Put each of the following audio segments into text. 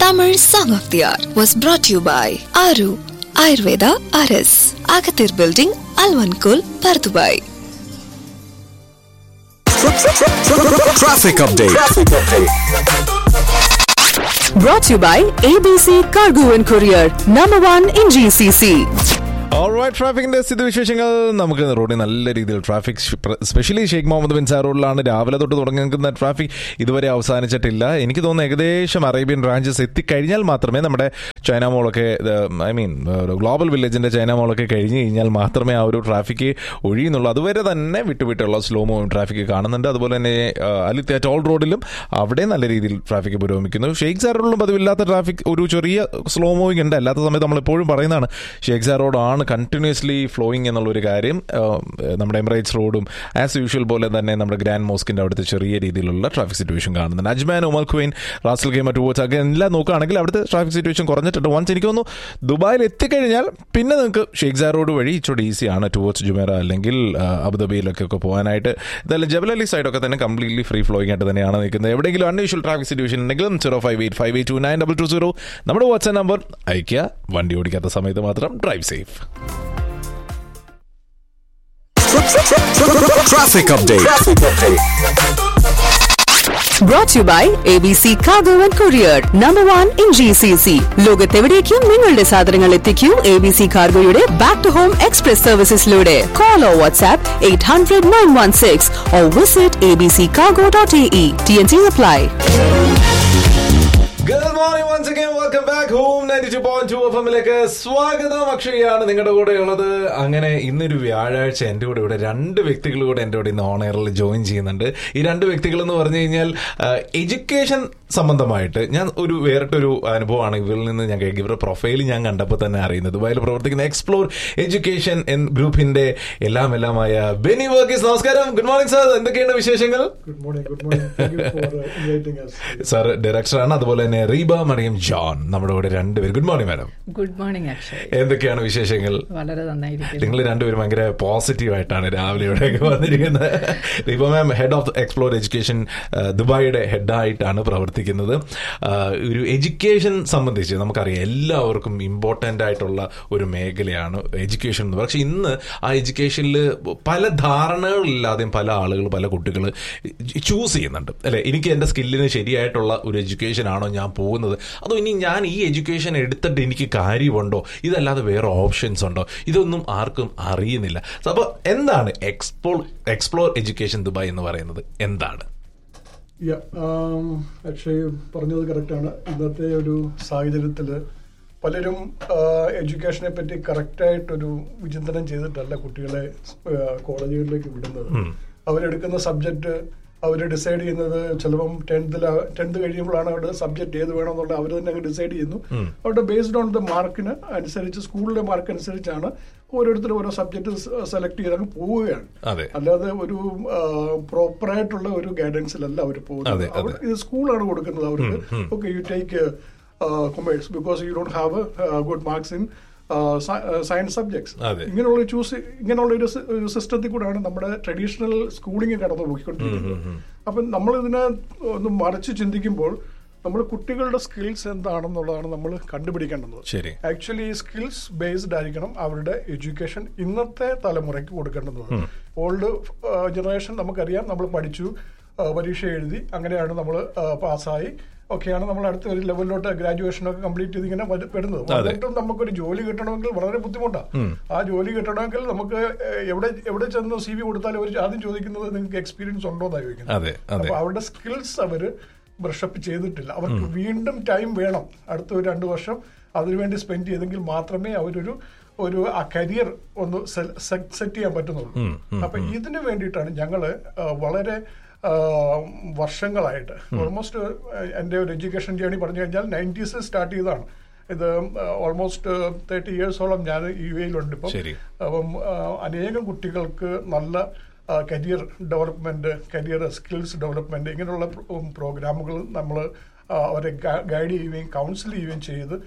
Tamil Song of the Hour was brought to you by Aru Ayurveda RS, Agathir Building, Alvankul, Pardubai. Traffic update. Brought to you by ABC Cargo and Courier, number one in GCC. Alright ട്രാഫിക്കിന്റെ സ്ഥിതിവിശേഷങ്ങൾ നമുക്ക് റോഡിൽ നല്ല രീതിയിൽ traffic specially Sheikh Mohammed bin Zayed റോഡിലാണ് രാവിലെ തൊട്ട് തുടങ്ങി നിൽക്കുന്ന ട്രാഫിക് ഇതുവരെ അവസാനിച്ചിട്ടില്ല എനിക്ക് തോന്നുന്നു ഏകദേശം അറേബ്യൻ ബ്രാഞ്ചസ് എത്തിക്കഴിഞ്ഞാൽ മാത്രമേ നമ്മുടെ ചൈന മോളൊക്കെ ഐ മീൻ ഗ്ലോബൽ വില്ലേജിന്റെ ചൈന മോളൊക്കെ കഴിഞ്ഞ് കഴിഞ്ഞാൽ മാത്രമേ ആ ഒരു ട്രാഫിക് ഒഴിയുന്നുള്ളൂ അതുവരെ തന്നെ വിട്ടുവിട്ടുള്ള സ്ലോ മൂവിംഗ് ട്രാഫിക് കാണുന്നുണ്ട് അതുപോലെ തന്നെ അലിത്യ ടോൾ റോഡിലും അവിടെ നല്ല രീതിയിൽ ട്രാഫിക് പുരോഗമിക്കുന്നു ഷെയ്ഖ് സാർ റോഡിലും പതിവില്ലാത്ത ട്രാഫിക് ഒരു ചെറിയ സ്ലോ മൂവിംഗ് ഉണ്ട് അല്ലാത്ത സമയത്ത് നമ്മൾ എപ്പോഴും പറയുന്നതാണ് ഷെയ്ഖ് സാർ റോഡാണ് കണ്ടിന്യൂസ്ലി ഫ്ലോയിങ് എന്നുള്ളൊരു കാര്യം ആ, നമ്മുടെ എമിറേറ്റ്സ് റോഡും ആസ് യൂഷ്വൽ പോലെ തന്നെ നമ്മുടെ ഗ്രാൻഡ് മോസ്കിന്റെ അവിടുത്തെ ചെറിയ രീതിയിലുള്ള ട്രാഫിക് സിറ്റുവേഷൻ കാണുന്നുണ്ട് Ajman Umm Al Quwain Ras Al Khaimah ടൂവേഴ്സ് ഒക്കെ എല്ലാം നോക്കുകയാണെങ്കിൽ അവിടുത്തെ ട്രാഫിക് സിറ്റുവേഷൻ കുറഞ്ഞിട്ടുണ്ട് വൺസ് എനിക്ക് തോന്നുന്നു ദുബായിൽ എത്തിക്കഴിഞ്ഞാൽ പിന്നെ നിങ്ങൾക്ക് ഷെയ്ഖ് സാർ റോഡ് വഴി ഇച്ചിരി ഈസിയാണ് ടുവേർഡ്സ് ജുമേറ അല്ലെങ്കിൽ ആ, അബുദാബിയിലൊക്കെ ഒക്കെ പോകാനായിട്ട് എന്തായാലും ജബൽ അലി സൈഡൊക്കെ തന്നെ കംപ്ലീറ്റ്ലി ഫ്രീ ഫ്ലോയിങ് ആയിട്ട് തന്നെയാണ് നിൽക്കുന്നത് എവിടെയെങ്കിലും അൺയൂഷ്വൽ ട്രാഫിക് സിറ്റുവേഷൻ ഉണ്ടെങ്കിലും zero five eight five eight two nine double two zero നമ്മുടെ വാട്സ്ആപ്പ് നമ്പർ അയക്കുക വണ്ടി ഓടിക്കാത്ത സമയത്ത് മാത്രം drive safe Traffic update. Brought to you by ABC Cargo and Courier, number one in GCC. ലോകത്തെവിടേക്കും നിങ്ങളുടെ സാധനങ്ങൾ എത്തിക്കൂ എ ബി സി കാർഗോയുടെ ബാക്ക് ടു ഹോം എക്സ്പ്രസ് സർവീസസിലൂടെ call or WhatsApp eight hundred nine one six or visit A B C cargo dot A E T N C apply good morning once again welcome back home ninety two point two F എമ്മിലേക്ക് സ്വാഗതം അക്ഷയാണ് നിങ്ങളുടെ കൂടെ ഉള്ളത് അങ്ങനെ ഇന്നൊരു വ്യാഴാഴ്ച എൻ്റെ കൂടെ ഇവിടെ രണ്ട് വ്യക്തികൾ കൂടെ എൻ്റെ കൂടെ ഇന്ന് ഓൺ എയറിൽ ജോയിൻ ചെയ്യുന്നുണ്ട് ഈ രണ്ട് വ്യക്തികൾ എന്ന് പറഞ്ഞു കഴിഞ്ഞാൽ എഡ്യൂക്കേഷൻ സംബന്ധമായിട്ട് ഞാൻ ഒരു വേറിട്ടൊരു അനുഭവമാണ് ഇവരിൽ നിന്ന് ഞാൻ കേൾക്കുക ഇവരുടെ പ്രൊഫൈൽ ഞാൻ കണ്ടപ്പോൾ തന്നെ അറിയുന്നത് ദുബായിൽ പ്രവർത്തിക്കുന്ന എക്സ്പ്ലോർ എഡ്യൂക്കേഷൻ എൻ ഗ്രൂപ്പിന്റെ എല്ലാം എല്ലാമായ ബെനി വർഗീസ് നമസ്കാരം ഗുഡ് മോർണിംഗ് സാർ എന്തൊക്കെയാണ് വിശേഷങ്ങൾ Good morning. Good morning. Thank you for uh, inviting us. Sir ഡയറക്ടറാണ് അതുപോലെ തന്നെ റീബ മറിയം ജോൺ നമ്മുടെ കൂടെ രണ്ടുപേരും good morning madam good morning Akshay എന്തൊക്കെയാണ് വിശേഷങ്ങൾ വളരെ നന്നായിരിക്കുന്നു നിങ്ങൾ രണ്ടുപേരും ഭയങ്കര പോസിറ്റീവ് ആയിട്ടാണ് രാവിലെ ഇവിടെയൊക്കെ വന്നിരിക്കുന്നത് Reeba ma'am head of explore education ദുബായിയുടെ ഹെഡായിട്ടാണ് പ്രവർത്തിക്കുന്നത് ആ, ഒരു എഡ്യൂക്കേഷൻ സംബന്ധിച്ച് നമുക്കറിയാം എല്ലാവർക്കും ഇമ്പോർട്ടൻ്റ് ആയിട്ടുള്ള ഒരു മേഖലയാണ് എഡ്യൂക്കേഷൻ എന്ന് പക്ഷെ ഇന്ന് ആ എഡ്യൂക്കേഷനിൽ പല ധാരണകളില്ലാതെയും പല ആളുകൾ പല കുട്ടികൾ ചൂസ് ചെയ്യുന്നുണ്ട് അല്ലെ എനിക്ക് എൻ്റെ സ്കില്ലിന് ശരിയായിട്ടുള്ള ഒരു എഡ്യൂക്കേഷൻ ആണോ ഞാൻ പോകുന്നത് അതോ ഇനി ഞാൻ ഈ എഡ്യൂക്കേഷൻ എടുത്തിട്ട് എനിക്ക് കാര്യമുണ്ടോ ഇതല്ലാതെ വേറെ ഓപ്ഷൻസ് ഉണ്ടോ ഇതൊന്നും ആർക്കും അറിയുന്നില്ല അപ്പോൾ എന്താണ് എക്സ്പ്ലോർ എക്സ്പ്ലോർ എഡ്യൂക്കേഷൻ ദുബായ് എന്ന് പറയുന്നത് എന്താണ് Yeah, um, actually പറഞ്ഞത് കറക്റ്റാണ് ഇന്നത്തെ ഒരു സാഹചര്യത്തിൽ പലരും എഡ്യൂക്കേഷനെ പറ്റി കറക്റ്റായിട്ടൊരു വിചിന്തനം ചെയ്തിട്ടല്ല കുട്ടികളെ കോളേജുകളിലേക്ക് വിടുന്നത് അവരെടുക്കുന്ന സബ്ജക്റ്റ് അവർ ഡിസൈഡ് ചെയ്യുന്നത് ചിലപ്പം ടെൻത്തിൽ ടെൻത്ത് കഴിയുമ്പോഴാണ് അവരുടെ സബ്ജക്ട് ഏത് വേണമെന്നുള്ള അവർ തന്നെ അങ്ങ് ഡിസൈഡ് ചെയ്യുന്നു അവരുടെ ബേസ്ഡ് ഓൺ ദ മാർക്കിന് അനുസരിച്ച് സ്കൂളിലെ മാർക്ക് അനുസരിച്ചാണ് ഓരോരുത്തരും ഓരോ സബ്ജക്ട് സെലക്ട് ചെയ്ത് അങ്ങ് പോവുകയാണ് അതെ. അല്ലാതെ ഒരു പ്രോപ്പറായിട്ടുള്ള ഒരു ഗൈഡൻസിലല്ല അവർ പോകുന്നത് അതെ, അതെ. അവർ ഇത് സ്കൂളാണ് കൊടുക്കുന്നത് അവർക്ക് okay you take commerce because you don't have good marks in science subjects അതെ. ഇങ്ങനെയുള്ള ചൂസ് ഇങ്ങനെയുള്ള ഒരു സി- ഒരു സിസ്റ്റത്തിൽ കൂടെയാണ് നമ്മുടെ ട്രഡീഷണൽ സ്കൂളിംഗ് കടന്നു പോയിക്കൊണ്ടിരിക്കുന്നത് അപ്പം നമ്മൾ ഇതിനെ ഒന്ന് മറിച്ച് ചിന്തിക്കുമ്പോൾ നമ്മൾ കുട്ടികളുടെ സ്കിൽസ് എന്താണെന്നുള്ളതാണ് നമ്മൾ കണ്ടുപിടിക്കേണ്ടത് ശരി. ആക്ച്വലി ഈ സ്കിൽസ് ബേസ്ഡ് ആയിരിക്കണം അവരുടെ എഡ്യൂക്കേഷൻ ഇന്നത്തെ തലമുറയ്ക്ക് കൊടുക്കേണ്ടത് ഓൾഡ് ജനറേഷൻ നമുക്കറിയാം നമ്മൾ പഠിച്ചു ആ, പരീക്ഷ എഴുതി അങ്ങനെയാണ് നമ്മൾ പാസ്സായി ഒക്കെയാണ് നമ്മൾ അടുത്ത ഒരു ലെവലിലോട്ട് ഗ്രാജുവേഷൻ ഒക്കെ കംപ്ലീറ്റ് ചെയ്ത് ഇങ്ങനെ വരു- വരുന്നത് അതെ. എന്നിട്ടും നമുക്കൊരു ജോലി കിട്ടണമെങ്കിൽ വളരെ ബുദ്ധിമുട്ടാണ് ആ ജോലി കിട്ടണമെങ്കിൽ നമുക്ക് ഏഹ്, എവിടെ എവിടെ ചെന്ന് സി വി കൊടുത്താലും അവർ ആദ്യം ചോദിക്കുന്നത് നിങ്ങൾക്ക് എക്സ്പീരിയൻസ് ഉണ്ടോ എന്നാണ് ചോദിക്കുന്നത് അതെ, അതെ. അപ്പൊ അവരുടെ സ്കിൽസ് അവര് ബ്രഷപ്പ് ചെയ്തിട്ടില്ല അവർക്ക് വീണ്ടും ടൈം വേണം അടുത്ത ഒരു രണ്ട് വർഷം അതിനുവേണ്ടി സ്പെൻഡ് ചെയ്തെങ്കിൽ മാത്രമേ അവരൊരു ഒരു ആ കരിയർ ഒന്ന് സെറ്റ് ചെയ്യാൻ പറ്റുന്നുള്ളൂ അപ്പൊ ഇതിനു വേണ്ടിയിട്ടാണ് ഞങ്ങള് ആ, വളരെ ആ, വർഷങ്ങളായിട്ട് ഓൾമോസ്റ്റ് എൻ്റെ ഒരു എഡ്യൂക്കേഷൻ ജേണി പറഞ്ഞു കഴിഞ്ഞാൽ നയൻറ്റീസിൽ സ്റ്റാർട്ട് ചെയ്തതാണ് ഇത് ഓൾമോസ്റ്റ് തേർട്ടി ഇയേഴ്സോളം ഞാൻ യു എയിലുണ്ട് ഇപ്പം ശരി. അപ്പം ആ, അനേകം കുട്ടികൾക്ക് നല്ല career development career skills development ഇങ്ങനെയുള്ള പ്രോഗ്രാമുകൾ നമ്മൾ അവരെ ഗൈഡ് ചെയ്യുകയും കൗൺസിൽ ചെയ്യുകയും ചെയ്ത് അവർക്ക്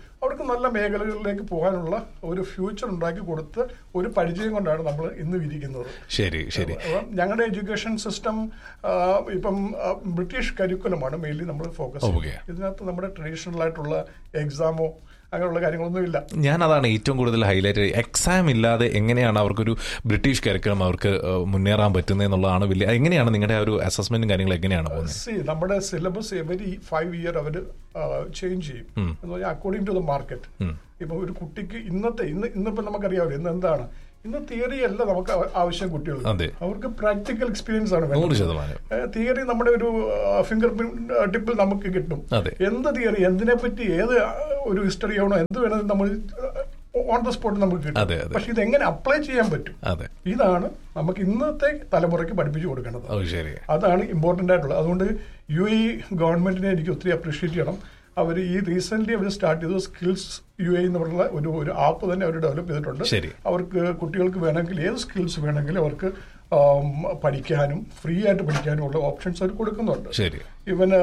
അവർക്ക് നല്ല മേഖലകളിലേക്ക് പോകാനുള്ള ഒരു ഫ്യൂച്ചർ ഉണ്ടാക്കി കൊടുത്ത് ഒരു പരിചയം കൊണ്ടാണ് നമ്മൾ ഇന്ന് ഇരിക്കുന്നത് ശരി ശരി അപ്പം ഞങ്ങളുടെ എഡ്യൂക്കേഷൻ സിസ്റ്റം ഇപ്പം ആ, ബ്രിട്ടീഷ് കരിക്കുലമാണ് മെയിൻലി നമ്മൾ ഫോക്കസ് Okay. ഇതിനകത്ത് നമ്മുടെ ട്രഡീഷണൽ ആയിട്ടുള്ള എക്സാമോ അങ്ങനെയുള്ള കാര്യങ്ങളൊന്നും ഇല്ല ഞാൻ അതാണ് ഏറ്റവും കൂടുതൽ ഹൈലൈറ്റ് എക്സാം ഇല്ലാതെ എങ്ങനെയാണ് അവർക്കൊരു ബ്രിട്ടീഷ് കരിക്കുലം അവർക്ക് ഏഹ്, മുന്നേറാൻ പറ്റുന്നത് എന്നുള്ളതാണ് വലിയ എങ്ങനെയാണ് നിങ്ങളുടെ ആ ഒരു അസസ്മെന്റും കാര്യങ്ങളും എങ്ങനെയാണ് പോകുന്നത് സി നമ്മുടെ സിലബസ് എവരി ഫൈവ് ഇയർ അവർ ചേഞ്ച് ചെയ്യും എന്ന് പറഞ്ഞാൽ അക്കോർഡിംഗ് ടു ദ മാർക്കറ്റ് ഇപ്പൊ ഒരു കുട്ടിക്ക് ഇന്നത്തെ ഇന്ന് ഇന്നിപ്പോ നമുക്കറിയാമല്ലോ ഇന്ന് എന്താണ് ഇന്ന് തിയറി അല്ല നമുക്ക് ആ- ആവശ്യം കുട്ടികൾ അതെ. അവർക്ക് പ്രാക്ടിക്കൽ എക്സ്പീരിയൻസ് ആണ് നൂറ് ശതമാനം. തിയറി നമ്മുടെ ഒരു ഫിംഗർ ടിപ്പിൽ നമുക്ക് കിട്ടും അതെ. എന്ത് തിയറി എന്തിനെ പറ്റി ഏത് ആ, ഒരു ഹിസ്റ്ററി ആവണോ എന്ത് വേണമെങ്കിലും നമ്മൾ ഓൺ ദ സ്പോട്ട് നമുക്ക് കിട്ടും അതെ, അതെ. പക്ഷെ ഇത് എങ്ങനെ അപ്ലൈ ചെയ്യാൻ പറ്റും അതെ ഇതാണ് നമുക്ക് ഇന്നത്തെ തലമുറയ്ക്ക് പഠിപ്പിച്ചു കൊടുക്കേണ്ടത് ഓ ശരി അതാണ് ഇമ്പോർട്ടൻ്റ് ആയിട്ടുള്ളത് അതുകൊണ്ട് യു എ ഗവൺമെന്റിനെ എനിക്ക് ഒത്തിരി അപ്രീഷിയേറ്റ് ചെയ്യണം അവർ ഈ റീസെന്റ് അവർ സ്റ്റാർട്ട് ചെയ്ത സ്കിൽസ് യു എ എന്ന് പറഞ്ഞ ഒരു ഒരു ആപ്പ് തന്നെ അവർ ഡെവലപ്പ് ചെയ്തിട്ടുണ്ട് ശരി. അവർക്ക് കുട്ടികൾക്ക് വേണമെങ്കിൽ ഏത് സ്കിൽസ് വേണമെങ്കിലും അവർക്ക് ആം, പഠിക്കാനും ഫ്രീ ആയിട്ട് പഠിക്കാനും ഉള്ള ഓപ്ഷൻസ് അവർ കൊടുക്കുന്നുണ്ട് ശരി ഇവന്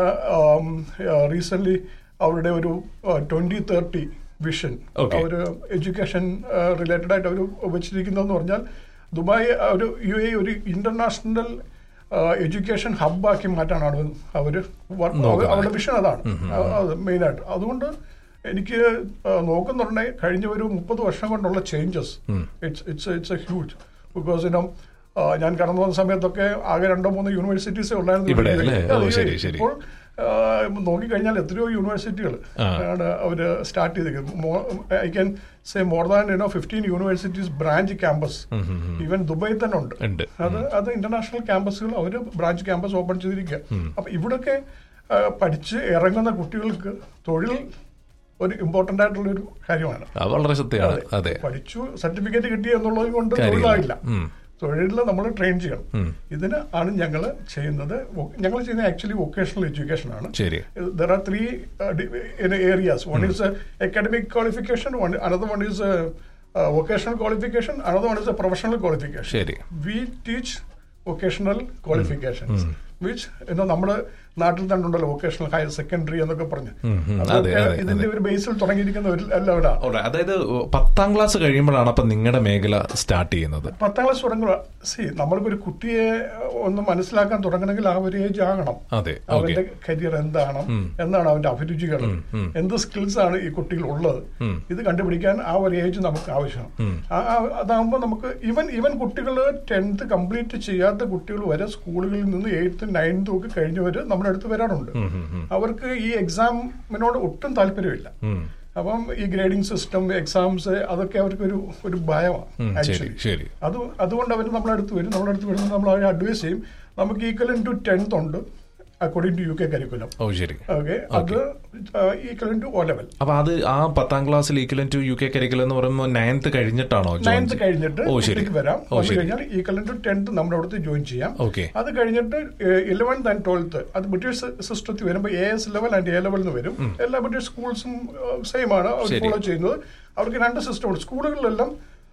റീസെന്റ് അവരുടെ ഒരു ട്വന്റി തേർട്ടി വിഷൻ Okay. അവർ എഡ്യൂക്കേഷൻ റിലേറ്റഡ് ആയിട്ട് അവർ വെച്ചിരിക്കുന്നതെന്ന് പറഞ്ഞാൽ ദുബായ് ഒരു യു എ ഒരു ഇന്റർനാഷണൽ എഡ്യൂക്കേഷൻ ഹബ്ബാക്കി മാറ്റാനാണ് അവർ നോക്കുന്നത്. അവരുടെ വിഷൻ അതാണ് അത് മെയിനായിട്ട് അതുകൊണ്ട് എനിക്ക് ആ, നോക്കുന്നുണ്ടെങ്കിൽ കഴിഞ്ഞ ഒരു മുപ്പത് വർഷം കൊണ്ടുള്ള changes it's it's it's a huge because ഇനം ഞാൻ കടന്നു വന്ന സമയത്തൊക്കെ ആകെ രണ്ടോ മൂന്നോ യൂണിവേഴ്സിറ്റീസേ ഉള്ളായിരുന്നു ഇവിടെ യു എ. അല്ലേ? ഓ, അതെ, ശരി, ശരി. ഇപ്പോൾ ആ, നോക്കിക്കഴിഞ്ഞാൽ എത്രയോ യൂണിവേഴ്സിറ്റികൾ ആ. ആണ് അവർ സ്റ്റാർട്ട് ചെയ്തിരിക്കുന്നത് I can say more than you know fifteen universities branch campus even ദുബായിൽ തന്നെ ഉണ്ട് ഉണ്ട്. അത് അത് ഇന്റർനാഷണൽ ക്യാമ്പസുകൾ അവർ ബ്രാഞ്ച് ക്യാമ്പസ് ഓപ്പൺ ചെയ്തിരിക്കുക അപ്പൊ ഇവിടൊക്കെ ആ, പഠിച്ച് ഇറങ്ങുന്ന കുട്ടികൾക്ക് തൊഴിൽ ഒരു ഇമ്പോർട്ടന്റ് ആയിട്ടുള്ള ഒരു കാര്യമാണ് അത് വളരെ സത്യമാണ് അതെ പഠിച്ചു സർട്ടിഫിക്കറ്റ് കിട്ടി എന്നുള്ളത് കൊണ്ട് കാര്യമില്ല. തൊഴിലായില്ല ഉം. തൊഴിലിൽ നമ്മൾ ട്രെയിൻ ചെയ്യണം ഇതിന് ആണ് ഞങ്ങൾ ചെയ്യുന്നത് ഞങ്ങൾ ചെയ്യുന്നത് ആക്ച്വലി വൊക്കേഷണൽ എഡ്യൂക്കേഷൻ ആണ് ശരി there are three uh, di- in areas. One is uh, academic qualification. One another one is uh, uh, vocational qualification. Another one is a professional qualification. ശരി We teach vocational qualifications, which you know നമ്മുടെ നാട്ടിൽ തന്നെ ഉണ്ടല്ലോ vocational higher secondary എന്നൊക്കെ പറഞ്ഞ് അതെ, അതൊക്കെ അതെ, ഇതിന്റെ അതെ. ഒരു ബേസിൽ തുടങ്ങിയിരിക്കുന്ന ഒരു എല്ലാവരാണ് Alright. അതായത് പത്താം ക്ലാസ് കഴിയുമ്പോഴാണ് അപ്പൊ നിങ്ങളുടെ മേഖല സ്റ്റാർട്ട് ചെയ്യുന്നത് പത്താം ക്ലാസ് തുടങ്ങുക സി നമ്മൾക്ക് ഒരു കുട്ടിയെ ഒന്ന് മനസ്സിലാക്കാൻ തുടങ്ങണമെങ്കിൽ ആ ഒരു ഏജ് ആകണം അതെ അവന്റെ ഓക്കെ കരിയർ എന്താണ് എന്താണ് അവന്റെ അഭിരുചികൾ എന്ത് സ്കിൽസ് ആണ് ഈ കുട്ടികൾ ഉള്ളത് ഇത് കണ്ടുപിടിക്കാൻ ആ ഒരു ഏജ് നമുക്ക് ആവശ്യമാണ് ആ- ആ- അതാകുമ്പോൾ നമുക്ക് ഇവൻ ഇവൻ കുട്ടികൾ ടെൻത്ത് കംപ്ലീറ്റ് ചെയ്യാത്ത കുട്ടികൾ വരെ സ്കൂളുകളിൽ നിന്ന് എയ്ത്ത് നയൻത്തും ഒക്കെ കഴിഞ്ഞവര് നമ്മുടെ അടുത്ത് വരാറുണ്ട് അവർക്ക് ഈ എക്സാമിനോട് ഒട്ടും താല്പര്യമില്ല അപ്പം ഈ ഗ്രേഡിംഗ് സിസ്റ്റം എക്സാംസ് അതൊക്കെ അവർക്ക് ഒരു ഒരു ഉം, ഭയമാണ് ശരി ആക്ച്വലി ശരി അത് അതുകൊണ്ട് അവർ നമ്മളെ അടുത്ത് വരും നമ്മുടെ അടുത്ത് വരുമ്പോൾ നമ്മൾ അവരെ അഡ്വൈസ് ചെയ്യും നമുക്ക് ഈക്വലൻ ടു ടെൻത്ത് ഉണ്ട് according to U K curriculum ഓ ശരി ഓക്കെ അത് ഈക്വലൻ ടു ഒ ലെവൽ അപ്പൊ അത് ആ പത്താം ക്ലാസ്സിൽ equivalent to U K curriculum എന്ന് പറയുമ്പോൾ നയൻത്ത് കഴിഞ്ഞിട്ടാണോ join നയൻത്ത് ചെയ്യ- കഴിഞ്ഞിട്ട് ഓ ശരി കുട്ടിക്ക് വരാം ഓ വന്നു ശരി കഴിഞ്ഞാൽ ഈക്വലൻ ടു ടെൻത്ത് നമ്മുടെ അടുത്ത് ജോയിൻ ചെയ്യാം ഓക്കെ അത് കഴിഞ്ഞിട്ട് ഇലവൻത്ത് ആൻഡ് ട്വൽത്ത് അത് ബ്രിട്ടീഷ് സിസ്റ്റത്തിൽ വരുമ്പോൾ A S level and A level എന്ന് വരും എല്ലാ ബ്രിട്ടീഷ് സ്കൂൾസും സെയിം ആണ് അവർ ശരി. ഫോളോ ചെയ്യുന്നത് അവർക്ക് രണ്ട് സിസ്റ്റം ഉണ്ട് സ്കൂളുകളിലെല്ലാം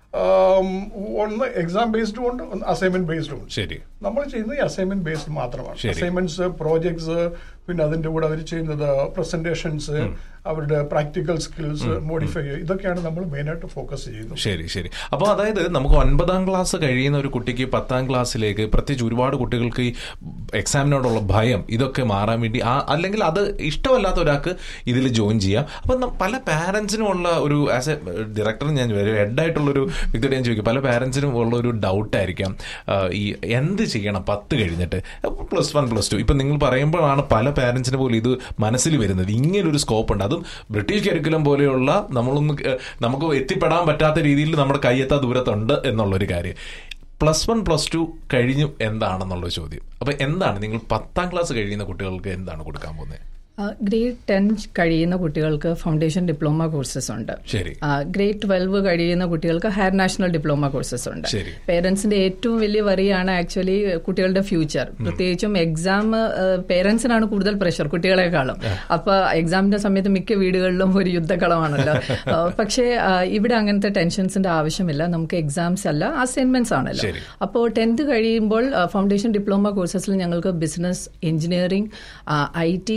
ആം, ഒന്ന് എക്സാം ബേസ്ഡും ഉണ്ട് ഒന്ന് അസൈൻമെന്റ് ബേസ്ഡും ഉണ്ട് ശരി നമ്മൾ ചെയ്യുന്നത് ഈ അസൈൻമെന്റ് ബേസ്ഡ് മാത്രമാണ് ശരി. അസൈൻമെന്റ്സ് പ്രോജക്ട്സ് പിന്നെ അതിന്റെ കൂടെ അവർ ചെയ്യുന്നത് പ്രസന്റേഷൻസ് അവരുടെ പ്രാക്ടിക്കൽ സ്കിൽസ് മോഡിഫൈ ഇതൊക്കെയാണ് നമ്മൾ മെയിൻ ആയിട്ട് ഫോക്കസ് ചെയ്യുന്നത് ശരി ശരി അപ്പോൾ അതായത് നമുക്ക് ഒൻപതാം ക്ലാസ് കഴിയുന്ന ഒരു കുട്ടിക്ക് പത്താം ക്ലാസ്സിലേക്ക് പ്രത്യേകിച്ച് ഒരുപാട് കുട്ടികൾക്ക് ഈ എക്സാമിനോടുള്ള ഭയം ഇതൊക്കെ മാറാൻ വേണ്ടി ആ അല്ലെങ്കിൽ അത് ഇഷ്ടമല്ലാത്ത ഒരാൾക്ക് ഇതിൽ ജോയിൻ ചെയ്യാം അപ്പം നം- പല പാരന്റ്സിനും ഉള്ള ഒരു ആസ് എ ഡയറക്ടർ ഞാൻ ഹെഡായിട്ടുള്ളൊരു വ്യക്തിയോട് ഞാൻ ചോദിക്കും പല പാരന്റ്സിനും ഉള്ള ഒരു ഡൗട്ടായിരിക്കാം ഈ എന്ത് ചെയ്യണം പത്ത് കഴിഞ്ഞിട്ട് പ്ലസ് വൺ പ്ലസ് ടു ഇപ്പം നിങ്ങൾ പറയുമ്പോഴാണ് പല പാരന്റ്സിന് പോലും ഇത് മനസ്സിൽ വരുന്നത് ഇങ്ങനൊരു സ്കോപ്പ് ഉണ്ട് അതും ബ്രിട്ടീഷ് കരിക്കുലം പോലെയുള്ള നമ്മളൊന്ന് ഏഹ്, നമുക്ക് എത്തിപ്പെടാൻ പറ്റാത്ത രീതിയിൽ നമ്മുടെ കയ്യെത്താ ദൂരത്തുണ്ട് എന്നുള്ളൊരു കാര്യം പ്ലസ് വൺ പ്ലസ് ടു കഴിഞ്ഞു എന്താണെന്നുള്ള ചോദ്യം അപ്പൊ എന്താണ് നിങ്ങൾ പത്താം ക്ലാസ് കഴിയുന്ന കുട്ടികൾക്ക് എന്താണ് കൊടുക്കാൻ പോകുന്നത് ഗ്രേഡ് ടെൻ കഴിയുന്ന കുട്ടികൾക്ക് ഫൗണ്ടേഷൻ ഡിപ്ലോമ കോഴ്സസ് ഉണ്ട് ശരി ഗ്രേഡ് ട്വൽവ് കഴിയുന്ന കുട്ടികൾക്ക് ഹയർ നാഷണൽ ഡിപ്ലോമ കോഴ്സസ് ഉണ്ട് ശരി. പേരൻസിന്റെ ഏറ്റവും വലിയ വറിയാണ് ആക്ച്വലി കുട്ടികളുടെ ഫ്യൂച്ചർ പ്രത്യേകിച്ചും എക്സാം പേരൻസിനാണ് കൂടുതൽ പ്രഷർ കുട്ടികളെക്കാളും അപ്പൊ എക്സാമിന്റെ സമയത്ത് മിക്ക വീടുകളിലും ഒരു യുദ്ധക്കളമാണല്ലോ ആ, പക്ഷേ ആ, ഇവിടെ അങ്ങനത്തെ ടെൻഷൻസിന്റെ ആവശ്യമില്ല നമുക്ക് എക്സാംസ് അല്ല അസൈൻമെന്റ്സ് ആണല്ലോ ശരി. അപ്പോൾ ടെൻത്ത് കഴിയുമ്പോൾ ഫൗണ്ടേഷൻ ഡിപ്ലോമ കോഴ്സസിൽ ഞങ്ങൾക്ക് business engineering I T art and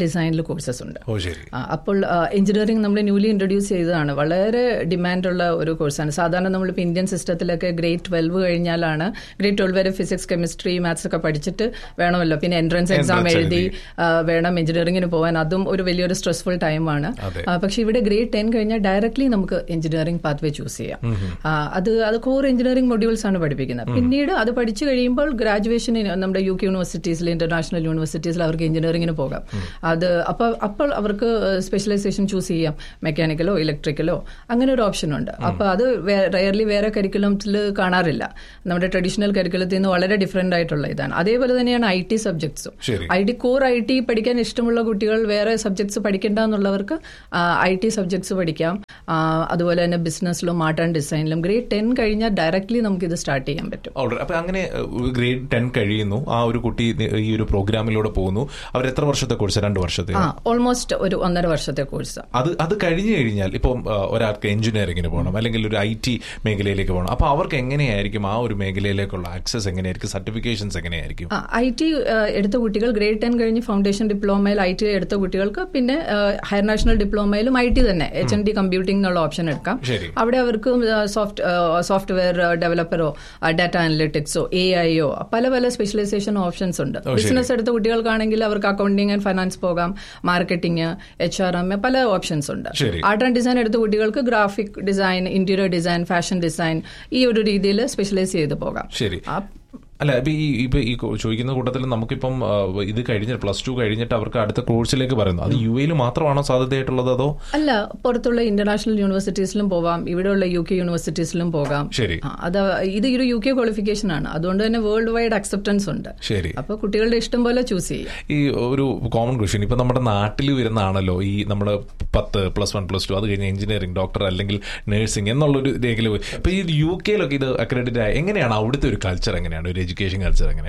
ഡിസൈനിൽ കോഴ്സസ് ഉണ്ട് ഓ ശരി ആ, അപ്പോൾ എഞ്ചിനീയറിംഗ് നമ്മൾ ന്യൂലി ഇൻട്രൊഡ്യൂസ് ചെയ്തതാണ് വളരെ ഡിമാൻഡുള്ള ഒരു കോഴ്സാണ് സാധാരണ നമ്മളിപ്പോൾ ഇന്ത്യൻ സിസ്റ്റത്തിലൊക്കെ ഗ്രേഡ് ട്വൽവ് കഴിഞ്ഞാലാണ് ഗ്രേഡ് ട്വൽവ് വരെ ഫിസിക്സ് കെമിസ്ട്രി മാത്സ് ഒക്കെ പഠിച്ചിട്ട് വേണമല്ലോ പിന്നെ എൻട്രൻസ് എക്സാം Entrance എഴുതി എഴുതി. ആ, വേണം എഞ്ചിനീയറിംഗിന് പോകാൻ അതും ഒരു വലിയൊരു സ്ട്രെസ്ഫുൾ ടൈമാണ് അതെ. പക്ഷെ ഇവിടെ ഗ്രേഡ് ടെൻ കഴിഞ്ഞാൽ ഡയറക്ട്ലി നമുക്ക് എഞ്ചിനീയറിംഗ് പാത്വേ ചൂസ് ചെയ്യാം ആ, അത് അത് കോർ എഞ്ചിനീയറിംഗ് മൊഡ്യൂൾസ് ആണ് പഠിപ്പിക്കുന്നത് പിന്നീട് അത് പഠിച്ചു കഴിയുമ്പോൾ ഗ്രാജുവേഷന് നമ്മുടെ യു കെ യൂണിവേഴ്സിറ്റീസിൽ ഇന്റർനാഷണൽ യൂണിവേഴ്സിറ്റീസിൽ അവർക്ക് എഞ്ചിനീയറിംഗിന് പോകാം അത് അപ്പോൾ അപ്പോൾ അവർക്ക് സ്പെഷ്യലൈസേഷൻ ചൂസ് ചെയ്യാം മെക്കാനിക്കലോ ഇലക്ട്രിക്കലോ അങ്ങനെ ഒരു ഓപ്ഷൻ ഉണ്ട് അപ്പോൾ അത് റയർലി വേറെ കരിക്കുലത്തിൽ കാണാറില്ല നമ്മുടെ ട്രഡീഷണൽ കരിക്കുലത്തിൽ നിന്ന് വളരെ ഡിഫറെന്റ് ആയിട്ടുള്ള ഇതാണ് അതേപോലെ തന്നെയാണ് ഐ ടി സബ്ജക്ട്സും ശരി. I T core I T പഠിക്കാൻ ഇഷ്ടമുള്ള കുട്ടികൾ വേറെ സബ്ജക്ട്സ് പഠിക്കേണ്ട എന്നുള്ളവർക്ക് ഐ ടി സബ്ജക്ട്സ് പഠിക്കാം ആ, അതുപോലെ തന്നെ ബിസിനസ്സിലും ആർട്ട് ആൻഡ് ഡിസൈനിലും ഗ്രേഡ് ടെൻ കഴിഞ്ഞാൽ ഡയറക്ട്ലി നമുക്ക് ഇത് സ്റ്റാർട്ട് ചെയ്യാൻ പറ്റും ഓൾറെഡി അപ്പൊ അങ്ങനെ ഗ്രേഡ് ടെൻ കഴിയുന്നു ആ ഒരു കുട്ടി ഈ ഒരു പ്രോഗ്രാമിലൂടെ പോകുന്നു അവർ എത്ര വർഷത്തെ കോഴ്സ് രണ്ട് വർഷത്തെ ആ ഓൾമോസ്റ്റ് ഒരു ഒന്നര വർഷത്തെ കോഴ്സ് അത് അത് കഴിഞ്ഞു കഴിഞ്ഞാൽ ഇപ്പം ആ, ഒരാൾക്ക് എഞ്ചിനീയറിംഗിന് പോകണം അല്ലെങ്കിൽ ഒരു ഐ ടി മേഖലയിലേക്ക് പോകണം അപ്പൊ അവർക്ക് എങ്ങനെയായിരിക്കും ആ ഒരു മേഖലയിലേക്കുള്ള ആക്സസ് എങ്ങനെയായിരിക്കും സർട്ടിഫിക്കേഷൻസ് എങ്ങനെയായിരിക്കും ഐ ടി എടുത്ത കുട്ടികൾ ഗ്രേഡ് ടെൻ കഴിഞ്ഞ് ഫൗണ്ടേഷൻ ഡിപ്ലോമയിൽ ഐ ടി എടുത്ത കുട്ടികൾക്ക് പിന്നെ ഹയർ നാഷണൽ ഡിപ്ലോമയിലും ഐ ടി തന്നെ എച്ച് എൻ ഡി കമ്പ്യൂട്ടിംഗ് എന്നുള്ള ഓപ്ഷൻ എടുക്കാം ശരി. അവിടെ അവർക്ക് സോഫ്റ്റ് സോഫ്റ്റ്വെയർ ഡെവലപ്പറോ ഡാറ്റ അനലിറ്റിക്സോ എ ഐയോ പല പല സ്പെഷ്യലൈസേഷൻ ഓപ്ഷൻസ് ഉണ്ട് ശരി. ബിസിനസ് എടുത്ത കുട്ടികൾക്കാണെങ്കിൽ അവർക്ക് അക്കൗണ്ടിങ് ആൻഡ് ഫൈനാൻസ് പോകാം മാർക്കറ്റിംഗ് എച്ച് ആർ എം പല ഓപ്ഷൻസ് ഉണ്ട് ശരി. ആർട്ട് ആൻഡ് ഡിസൈൻ എടുത്ത കുട്ടികൾക്ക് graphic design interior design fashion design ഈ ഒരു രീതിയിൽ സ്പെഷ്യലൈസ് ചെയ്ത് പോകാം ശരി ആ അല്ല ഇപ്പൊ ഈ ഇപ്പൊ ഈ കോ- ചോദിക്കുന്ന കൂട്ടത്തിൽ നമുക്കിപ്പം ആ, ഇത് കഴിഞ്ഞ് പ്ലസ് ടു കഴിഞ്ഞിട്ട് അവർക്ക് അടുത്ത കോഴ്സിലേക്ക് പറയുന്നു അത് യു എയിൽ മാത്രമാണോ സാധ്യതയായിട്ടുള്ളത് അതോ അല്ല പുറത്തുള്ള ഇന്റർനാഷണൽ യൂണിവേഴ്സിറ്റീസിലും പോവാം ഇവിടെയുള്ള യു കെ യൂണിവേഴ്സിറ്റീസിലും പോകാം ശരി. ആ, അത് ഇത് ഒരു യു കെ ക്വാളിഫിക്കേഷൻ ആണ് അതുകൊണ്ട് തന്നെ വേൾഡ് വൈഡ് അക്സെപ്റ്റൻസ് ഉണ്ട് ശരി അപ്പൊ കുട്ടികളുടെ ഇഷ്ടം പോലെ ചൂസ് ചെയ്യാം ഈ ഒരു കോമൺ ക്വസ്റ്റ്യൻ ഇപ്പൊ നമ്മുടെ നാട്ടിൽ വരുന്നതാണല്ലോ ഈ നമ്മുടെ പത്ത് പ്ലസ് വൺ പ്ലസ് ടു അത് കഴിഞ്ഞ് എഞ്ചിനീയറിംഗ് ഡോക്ടർ അല്ലെങ്കിൽ നഴ്സിംഗ് എന്നുള്ളൊരു മേഖല പോയി ഇപ്പൊ ഈ യു കെയിലൊക്കെ ഇത് അക്രഡിറ്റ് ആയ എങ്ങനെയാണ് അവിടുത്തെ ഒരു കൾച്ചർ എങ്ങനെയാണ് ഒരു എഡ്യൂക്കേഷൻ കൾച്ചർ എങ്ങനെയാണ്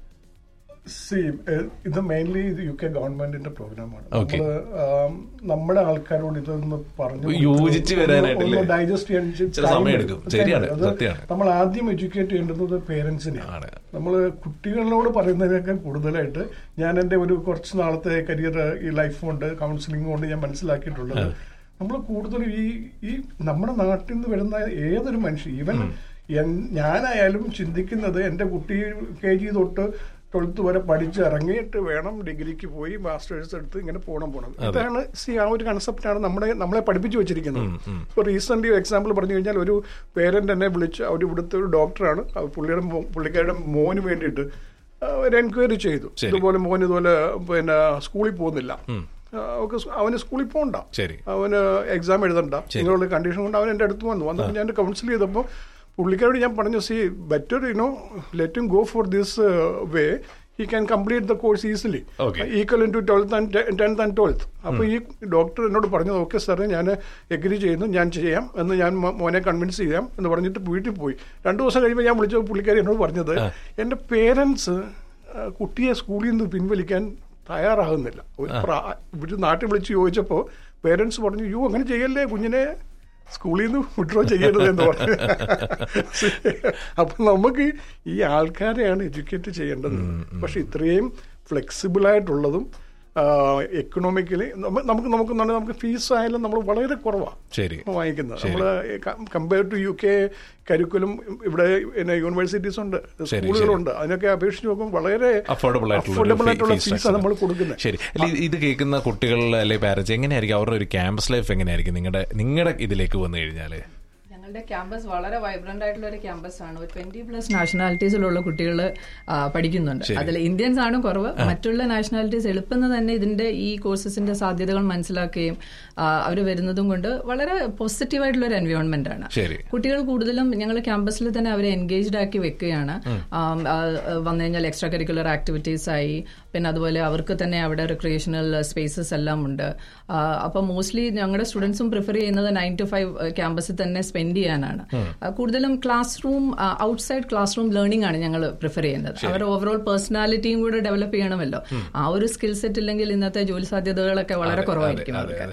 സി ഇത് മെയിൻലി ഇത് യു കെ ഗവൺമെന്റിന്റെ പ്രോഗ്രാമാണ് Okay. നമ്മള് ആം, നമ്മുടെ ആൾക്കാരോട് ഇതൊന്ന് പറഞ്ഞു യോജിച്ച് വരാനായിട്ടല്ലേ? ഡൈജസ്റ്റ് ചെയ്യാൻ ഇച്ചിരി ചില time സമയം എടുക്കും. എടുക്കും. ശരിയാണ്, അത് സത്യമാണ്. നമ്മൾ ആദ്യം എഡ്യൂക്കേറ്റ് ചെയ്യേണ്ടത് പേരൻസിനെയാണ് ആണ്. നമ്മൾ കുട്ടികളോട് പറയുന്നതിനേക്കാൾ കൂടുതലായിട്ട് ഞാൻ എൻ്റെ ഒരു കുറച്ച് നാളത്തെ കരിയർ ഈ ലൈഫ് കൊണ്ട് കൗൺസിലിംഗ് കൊണ്ട് ഞാൻ മനസ്സിലാക്കിയിട്ടുള്ളത് നമ്മൾ കൂടുതലും ഈ ഈ നമ്മുടെ നാട്ടിൽ നിന്ന് വരുന്ന ഏതൊരു മനുഷ്യൻ ഈവൻ ഞാനായാലും ചിന്തിക്കുന്നത് എൻ്റെ കുട്ടി കെ ജി തൊട്ട് ട്വൽത്ത് വരെ പഠിച്ച് ഇറങ്ങിയിട്ട് വേണം ഡിഗ്രിക്ക് പോയി മാസ്റ്റേഴ്സ് എടുത്ത് ഇങ്ങനെ പോകണം പോകണം ഇതാണ് സി ആ ഒരു കൺസെപ്റ്റാണ് നമ്മുടെ നമ്മളെ പഠിപ്പിച്ചു വെച്ചിരിക്കുന്നത് ഇപ്പോൾ റീസെന്റ് എക്സാമ്പിൾ പറഞ്ഞു കഴിഞ്ഞാൽ ഒരു പേരന്റ് എന്നെ വിളിച്ച് അവർ ഇവിടുത്തെ ഒരു ഡോക്ടറാണ് അത് പുള്ളിയുടെ മോ- പുള്ളിക്കാരുടെ മോന് വേണ്ടിയിട്ട് ആ, ഒരു എൻക്വയറി ചെയ്തു ശരി. ഇതുപോലെ മോൻ ഇതുപോലെ പിന്നെ സ്കൂളിൽ പോകുന്നില്ല ആ, അവർക്ക് സ് അവന് സ്കൂളിൽ പോകണ്ട ശരി. അവന് എക്സാം എഴുതണ്ട ഇങ്ങനെയുള്ള കണ്ടീഷൻ കൊണ്ട് അവൻ എൻ്റെ അടുത്ത് വന്നു വന്നപ്പോൾ ഞാൻ കൗൺസിൽ ചെയ്തപ്പോൾ പുള്ളിക്കാരോട് ഞാൻ പറഞ്ഞു see better you know let go for this way he can complete the course easily Okay. Equal in to twelfth and tenth and twelfth അപ്പോൾ ഈ ഡോക്ടർ എന്നോട് പറഞ്ഞത് ഓക്കെ സാറേ ഞാൻ എഗ്രി ചെയ്യുന്നു ഞാൻ ചെയ്യാം എന്ന് ഞാൻ മോ- മോനെ കൺവിൻസ് ചെയ്യാം എന്ന് പറഞ്ഞിട്ട് വീട്ടിൽ പോയി രണ്ടു ദിവസം കഴിയുമ്പോൾ ഞാൻ വിളിച്ച പുള്ളിക്കാരി എന്നോട് പറഞ്ഞത് എൻ്റെ പേരൻസ് കുട്ടിയെ സ്കൂളിൽ നിന്ന് പിൻവലിക്കാൻ തയ്യാറാകുന്നില്ല ഒരു പ്രാ- ഇവര് നാട്ടിൽ വിളിച്ച് ചോദിച്ചപ്പോൾ പേരൻസ് പറഞ്ഞു യു അങ്ങനെ ചെയ്യല്ലേ കുഞ്ഞിനെ സ്കൂളിൽ നിന്ന് വിഡ്രോ ചെയ്യരുത് എന്ന് പറഞ്ഞു അപ്പൊ നമുക്ക് ഈ ആൾക്കാരെയാണ് എഡ്യൂക്കേറ്റ് ചെയ്യേണ്ടത് പക്ഷെ ഇത്രയും ഫ്ലെക്സിബിൾ ആയിട്ടുള്ളതും എക്കണോമിക്കലി നമുക്ക് നമുക്ക് എന്ന് പറഞ്ഞാൽ നമുക്ക് ഫീസ് ആയാലും നമ്മൾ വളരെ കുറവാണ് ശരി വാങ്ങിക്കുന്നത് ശരി. നമ്മൾ compare to U K curriculum ഇവിടെ പിന്നെ യൂണിവേഴ്സിറ്റീസ് ഉണ്ട് സ്കൂളുകളുണ്ട് അതിനൊക്കെ അപേക്ഷിച്ച് നോക്കുമ്പോൾ വളരെ അഫോർഡബിൾ ആയിട്ടുള്ള affordable ഒരു ആയിട്ടുള്ള ഫീ- ഫീസ് ഫീസാണ് നമ്മൾ കൊടുക്കുന്നത് ശരി അല്ല ഇത് ഇത് കേൾക്കുന്ന കുട്ടികൾ അല്ലെ പാരന്റ്സ് എങ്ങനെയായിരിക്കും അവരുടെ ഒരു ക്യാമ്പസ് ലൈഫ് എങ്ങനെയായിരിക്കും നിങ്ങളുടെ നിങ്ങളുടെ ഇതിലേക്ക് വന്നു കഴിഞ്ഞാല് ഞങ്ങളുടെ ക്യാമ്പസ് വളരെ വൈബ്രന്റ് ആയിട്ടുള്ള ഒരു ക്യാമ്പസ് ആണ് ഒരു ട്വന്റി പ്ലസ് നാഷണാലിറ്റീസിലുള്ള കുട്ടികൾ പഠിക്കുന്നുണ്ട് അതിൽ ഇന്ത്യൻസ് ആണ് കുറവ് മറ്റുള്ള നാഷണാലിറ്റീസ് എളുപ്പം തന്നെ ഇതിന്റെ ഈ കോഴ്സസിന്റെ സാധ്യതകൾ മനസ്സിലാക്കുകയും അവർ വരുന്നതും കൊണ്ട് വളരെ പോസിറ്റീവ് ആയിട്ടുള്ള ഒരു എൻവയോൺമെന്റ് ആണ് ശരി കുട്ടികൾ കൂടുതലും ഞങ്ങൾ ക്യാമ്പസിൽ തന്നെ അവരെ എൻഗേജ്ഡ് ആക്കി വെക്കുകയാണ് ആം, ആ, വന്നു കഴിഞ്ഞാൽ എക്സ്ട്രാ കരിക്കുലർ ആക്ടിവിറ്റീസ് ആയി പിന്നെ അതുപോലെ അവർക്ക് തന്നെ അവിടെ റിക്രിയേഷണൽ സ്പേസസ് എല്ലാം ഉണ്ട് ആ, അപ്പൊ മോസ്റ്റ്ലി ഞങ്ങളുടെ സ്റ്റുഡൻസും പ്രിഫർ ചെയ്യുന്നത് നയൻ ടു ഫൈവ് ക്യാമ്പസിൽ തന്നെ സ്പെൻഡ് ചെയ്യാനാണ് ആ, കൂടുതലും class room outside class room learning ആണ് ഞങ്ങൾ പ്രിഫർ ചെയ്യുന്നത് അവരുടെ ഓവറോൾ പേഴ്സണാലിറ്റിയും കൂടെ ഡെവലപ്പ് ചെയ്യണമല്ലോ ആ ഒരു സ്കിൽ സെറ്റ് ഇല്ലെങ്കിൽ ഇന്നത്തെ ജോലി സാധ്യതകളൊക്കെ വളരെ കുറവായിരിക്കും അതെ, അവർക്ക് അതെ.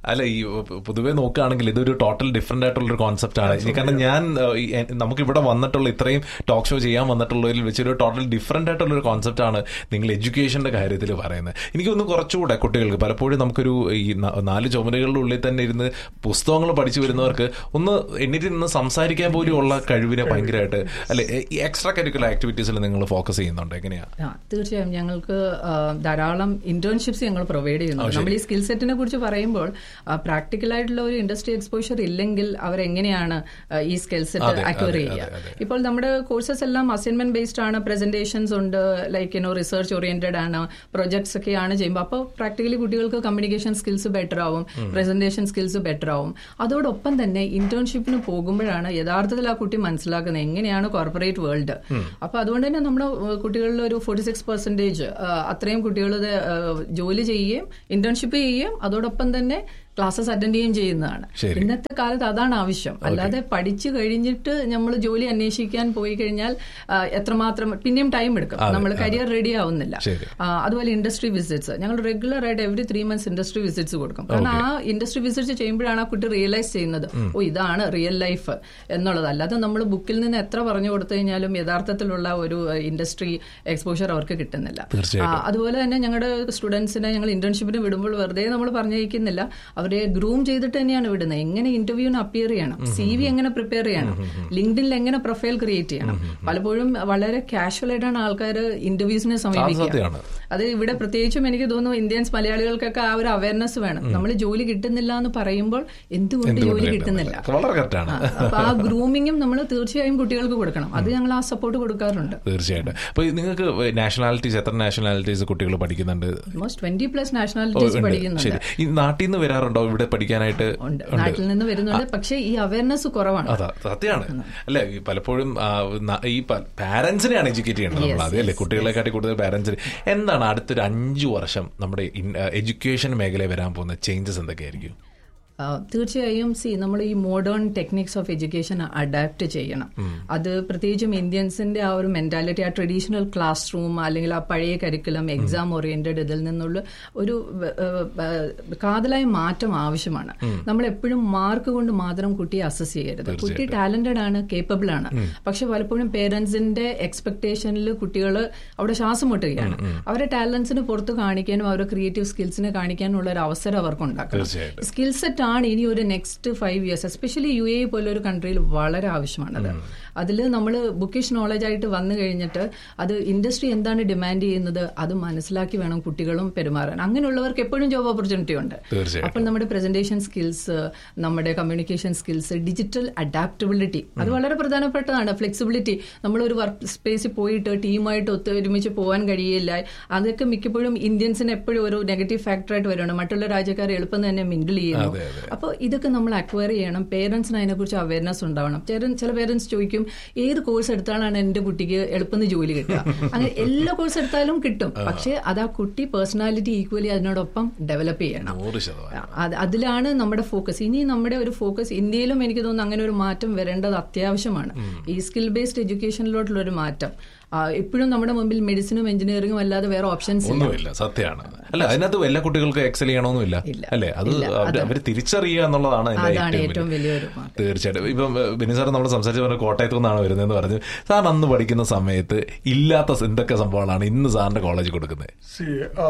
അല്ല ഈ പൊ- പൊതുവെ നോക്കുകയാണെങ്കിൽ ഇതൊരു ടോട്ടൽ ഡിഫറെന്റ് ആയിട്ടുള്ള ഒരു കോൺസെപ്റ്റ് ആണ് ഇനി കാരണം ഞാൻ ഏഹ്, ഈ, എ- നമുക്ക് ഇവിടെ വന്നിട്ടുള്ള ഇത്രയും ടോക്ക് ഷോ ചെയ്യാൻ വന്നിട്ടുള്ളതിൽ വെച്ചൊരു ടോട്ടൽ ഡിഫറെന്റ് ആയിട്ടുള്ള ഒരു കോൺസെപ്റ്റ് ആണ് നിങ്ങൾ എഡ്യൂക്കേഷന്റെ കാര്യത്തിൽ പറയുന്നത് എനിക്കൊന്ന് കുറച്ചുകൂടെ കുട്ടികൾക്ക് പലപ്പോഴും നമുക്കൊരു ഈ ന- നാല് ചുമരുകളുടെ ഉള്ളിൽ തന്നെ ഇരുന്ന് പുസ്തകങ്ങൾ പഠിച്ചു വരുന്നവർക്ക് ഒന്ന് എണ്ണിട്ട് നിന്ന് സംസാരിക്കാൻ പോലും ഉള്ള കഴിവിനെ ഭയങ്കരമായിട്ട് അല്ലെ ഈ എക്സ്ട്രാ കരിക്കുലർ ആക്ടിവിറ്റീസിൽ നിങ്ങൾ ഫോക്കസ് ചെയ്യുന്നുണ്ട് എങ്ങനെയാ ആ, തീർച്ചയായും ഞങ്ങൾക്ക് ആ, ധാരാളം ഇന്റേൺഷിപ്സ് ഞങ്ങൾ പ്രൊവൈഡ് ചെയ്യുന്നുണ്ട് നമ്മൾ ഈ സ്കിൽ സെറ്റിനെ കുറിച്ച് പറയുമ്പോൾ പ്രാക്ടിക്കൽ ആയിട്ടുള്ള ഒരു ഇൻഡസ്ട്രി എക്സ്പോഷർ ഇല്ലെങ്കിൽ അവരെങ്ങനെയാണ് ആ, ഈ സ്കിൽ അതെ, സെറ്റ് അക്വയർ അതെ, ചെയ്യുക അതെ, അതെ. ഇപ്പോൾ നമ്മുടെ കോഴ്സസ് എല്ലാം അസൈൻമെന്റ് ബേസ്ഡ് ആണ് പ്രസന്റേഷൻസ് ഉണ്ട് ലൈക്ക് യുനോ റിസർച്ച് ഓറിയന്റഡ് ആണ് പ്രൊജക്ട്സ് ഒക്കെയാണ് ചെയ്യുമ്പോൾ അപ്പോൾ പ്രാക്ടിക്കലി കുട്ടികൾക്ക് കമ്മ്യൂണിക്കേഷൻ സ്കിൽസ് ബെറ്റർ ആവും പ്രസന്റേഷൻ സ്കിൽസ് ബെറ്റർ ആവും അതോടൊപ്പം തന്നെ ഇന്റേൺഷിപ്പിന് പോകുമ്പോഴാണ് യഥാർത്ഥത്തിൽ ആ കുട്ടി മനസ്സിലാക്കുന്നത് എങ്ങനെയാണ് കോർപ്പറേറ്റ് വേൾഡ് അപ്പൊ അതുകൊണ്ട് തന്നെ നമ്മുടെ ഏഹ്, കുട്ടികളിൽ ഒരു ഫോർട്ടി സിക്സ് പെർസെന്റേജ് അത്രയും കുട്ടികൾ ജോലി ചെയ്യുകയും ഇന്റേൺഷിപ്പ് ചെയ്യുകയും അതോടൊപ്പം തന്നെ ക്ലാസ്സസ് അറ്റൻഡ് ചെയ്യുകയും ചെയ്യുന്നതാണ് ശരി. ഇന്നത്തെ കാലത്ത് അതാണ് ആവശ്യം അല്ലാതെ പഠിച്ചു കഴിഞ്ഞിട്ട് നമ്മൾ ജോലി അന്വേഷിക്കാൻ പോയി കഴിഞ്ഞാൽ ആ, എത്രമാത്രം പിന്നെയും ടൈം എടുക്കും അതെ, നമ്മൾ അതെ. കരിയർ റെഡി ആവുന്നില്ല ശരി. ആ, അതുപോലെ ഇൻഡസ്ട്രി വിസിറ്റ്സ് ഞങ്ങൾ റെഗുലർ ആയിട്ട് every three months industry visits കൊടുക്കും കാരണം ആ ഇൻഡസ്ട്രി വിസിറ്റ്സ് ചെയ്യുമ്പോഴാണ് ആ കുട്ടി റിയലൈസ് ചെയ്യുന്നത് ഓ ഇതാണ് റിയൽ ലൈഫ് എന്നുള്ളത് അല്ലാതെ നമ്മൾ ബുക്കിൽ നിന്ന് എത്ര പറഞ്ഞു കൊടുത്തു കഴിഞ്ഞാലും യഥാർത്ഥത്തിലുള്ള ഒരു ഇൻഡസ്ട്രി എക്സ്പോഷർ അവർക്ക് കിട്ടുന്നില്ല തീർച്ചയായിട്ടും. ആ, അതുപോലെ തന്നെ ഞങ്ങളുടെ സ്റ്റുഡൻസിനെ ഞങ്ങൾ ഇന്റേൺഷിപ്പിന് വിടുമ്പോൾ വെറുതെ നമ്മൾ പറഞ്ഞയക്കുന്നില്ല അവരെ ഗ്രൂം ചെയ്തിട്ട് തന്നെയാണ് വിടുന്നത് എങ്ങനെ ഇന്റർവ്യൂവിന് അപ്പിയർ ചെയ്യണം സി വി എങ്ങനെ പ്രിപ്പയർ ചെയ്യണം ലിങ്ക്ഡിനിൽ എങ്ങനെ പ്രൊഫൈൽ ക്രിയേറ്റ് ചെയ്യണം പലപ്പോഴും വളരെ കാഷ്വൽ ആയിട്ടാണ് ആൾക്കാർ ഇന്റർവ്യൂസിനെ സമീപിക്കുക സത്യമാണ്. അത് ഇവിടെ പ്രത്യേകിച്ചും എനിക്ക് തോന്നുന്നു ഇന്ത്യൻസ് മലയാളികൾക്കൊക്കെ ആ ഒരു അവയർനെസ് വേണം നമ്മൾ ജോലി കിട്ടുന്നില്ല എന്ന് പറയുമ്പോൾ എന്തുകൊണ്ട് ജോലി കിട്ടുന്നില്ല വളരെ കറക്റ്റാണ് ആ, അപ്പൊ ആ ഗ്രൂമിങ്ങും നമ്മൾ തീർച്ചയായും കുട്ടികൾക്ക് കൊടുക്കണം അത് ഞങ്ങൾ ആ സപ്പോർട്ട് കൊടുക്കാറുണ്ട് തീർച്ചയായിട്ടും അപ്പൊ നിങ്ങൾക്ക് നാഷണാലിറ്റീസ് എത്ര നാഷണാലിറ്റീസ് കുട്ടികൾ പഠിക്കുന്നുണ്ട് ഓൾമോസ്റ്റ് ട്വന്റി പ്ലസ് ഓ, നാഷണാലിറ്റീസ് ഉണ്ട്. പഠിക്കുന്നുണ്ട് ശരി ഈ നാട്ടിൽ നിന്ന് വരാറുണ്ടോ ഇവിടെ പഠിക്കാനായിട്ട് ഉണ്ട് നാട്ടിൽ നിന്ന് വരുന്നുണ്ട് പക്ഷേ ഈ അവയർനെസ് കുറവാണ് അതാ സത്യമാണ് അല്ലെ ഈ പലപ്പോഴും ആ, ന- ഈ പാരന്റ്സിനെയാണ് എഡ്യൂക്കേറ്റ് ചെയ്യേണ്ടത് നമ്മൾ അത് അല്ലേ കുട്ടികളെക്കാട്ടി കൂടുതൽ പാരന്റ്സിന് എന്താണ് അടുത്തൊരു അഞ്ചു വർഷം നമ്മുടെ എഡ്യൂക്കേഷൻ മേഖലയിൽ വരാൻ പോകുന്ന ചേഞ്ചസ് എന്തൊക്കെയായിരിക്കും ആ, തീർച്ചയായും സി നമ്മൾ ഈ modern techniques of education adapt ചെയ്യണം അത് പ്രത്യേകിച്ചും ഇന്ത്യൻസിന്റെ ആ ഒരു മെന്റാലിറ്റി ആ ട്രഡീഷണൽ ക്ലാസ് റൂം അല്ലെങ്കിൽ ആ പഴയ കരിക്കുലം എക്സാം ഓറിയന്റഡ് ഇതിൽ നിന്നുള്ള ഒരു വ- ഏഹ്, ഏഹ്, കാതലായ മാറ്റം ആവശ്യമാണ് നമ്മൾ എപ്പോഴും മാർക്ക് കൊണ്ട് മാത്രം കുട്ടിയെ അസസ് ചെയ്യരുത് കുട്ടി ടാലന്റഡ് ആണ് കേപ്പബിൾ ആണ് പക്ഷെ പലപ്പോഴും പേരൻസിന്റെ എക്സ്പെക്ടേഷനിൽ കുട്ടികൾ അവിടെ ശ്വാസം മുട്ടുകയാണ് അവരുടെ ടാലൻസിന് പുറത്ത് കാണിക്കാനും അവരുടെ ക്രിയേറ്റീവ് സ്കിൽസിനെ കാണിക്കാനുള്ള ഒരു അവസരം അവർക്ക് ഉണ്ടാക്കണം തീർച്ചയായിട്ടും. സ്കിൽ സെറ്റ് ആണ് ഇനി ഒരു next five years especially U A പോലെ ഒരു കൺട്രിയിൽ വളരെ ആവശ്യമാണത് അതിൽ നമ്മൾ ബുക്കിഷ് നോളജ് ആയിട്ട് വന്നു കഴിഞ്ഞിട്ട് അത് ഇൻഡസ്ട്രി എന്താണ് ഡിമാൻഡ് ചെയ്യുന്നത് അത് മനസ്സിലാക്കി വേണം കുട്ടികളും പെരുമാറാൻ അങ്ങനെയുള്ളവർക്ക് എപ്പോഴും ജോബ് ഓപ്പർച്യൂണിറ്റി ഉണ്ട് തീർച്ചയായിട്ടും. അപ്പോൾ നമ്മുടെ പ്രസന്റേഷൻ സ്കിൽസ് നമ്മുടെ കമ്മ്യൂണിക്കേഷൻ സ്കിൽസ് ഡിജിറ്റൽ അഡാപ്റ്റബിലിറ്റി അത് വളരെ പ്രധാനപ്പെട്ടതാണ് ഫ്ലെക്സിബിലിറ്റി നമ്മൾ ഒരു വർക്ക് സ്പേസിൽ പോയിട്ട് ടീമായിട്ട് ഒത്തൊരുമിച്ച് പോകാൻ കഴിയില്ല അതൊക്കെ മിക്കപ്പോഴും ഇന്ത്യൻസിന് എപ്പോഴും ഒരു നെഗറ്റീവ് ഫാക്ടറായിട്ട് വരുന്നുണ്ട് മറ്റുള്ള രാജ്യക്കാർ എളുപ്പം തന്നെ മിങ്കിൾ ചെയ്യുന്നു അതെ, അതെ. അപ്പോൾ ഇതൊക്കെ നമ്മൾ അക്വയർ ചെയ്യണം പേരൻസിന് അതിനെക്കുറിച്ച് അവയർനെസ് ഉണ്ടാവണം ചില- ചില പേരൻസ് ചോദിക്കും ഏത് കോഴ്സ് എടുത്താലാണ് എന്റെ കുട്ടിക്ക് എളുപ്പം ജോലി കിട്ടുക അങ്ങനെ എല്ലാ കോഴ്സ് എടുത്താലും കിട്ടും പക്ഷേ അത് ആ കുട്ടി പേഴ്സണാലിറ്റി ഈക്വലി അതിനോടൊപ്പം ഡെവലപ്പ് ചെയ്യണം നൂറ് ശതമാനം അത് അതിലാണ് നമ്മുടെ ഫോക്കസ് ഇനി നമ്മുടെ ഒരു ഫോക്കസ് ഇന്ത്യയിലും എനിക്ക് തോന്നുന്നു അങ്ങനെ ഒരു മാറ്റം വരേണ്ടത് അത്യാവശ്യമാണ് ഈ സ്കിൽ ബേസ്ഡ് എഡ്യൂക്കേഷനിലോട്ടുള്ള ഒരു മാറ്റം ഇപ്പോഴും നമ്മുടെ മുമ്പിൽ മെഡിസിനും എഞ്ചിനീയറിംഗും അല്ലാതെ വേറെ ഓപ്ഷൻസ് ഇല്ല ഒന്നുമില്ല സത്യമാണ് അല്ല അതിനകത്ത് എല്ലാ കുട്ടികൾക്കും എക്സൽ ചെയ്യണമെന്നില്ല ഇല്ല. അല്ലേ അത് ഇല്ല, അവര് അതെ. അവര് തിരിച്ചറിയുക എന്നുള്ളതാണ് അതിന്റെ അതാണ് ഏറ്റവും ഏറ്റവും വലിയ വലിയൊരു മാറ്റം തീർച്ചയായിട്ടും ഇപ്പം ബിനി സാർ നമ്മൾ സംസാരിച്ച് പറഞ്ഞ കോട്ടയത്തു നിന്നാണ് വരുന്നതെന്ന് പറഞ്ഞു സാറിന് അന്ന് പഠിക്കുന്ന സമയത്ത് ഇല്ലാത്ത എന്തൊക്കെ സംഭവങ്ങളാണ് ഇന്ന് സാറിന്റെ കോളേജിൽ കൊടുക്കുന്നത് സി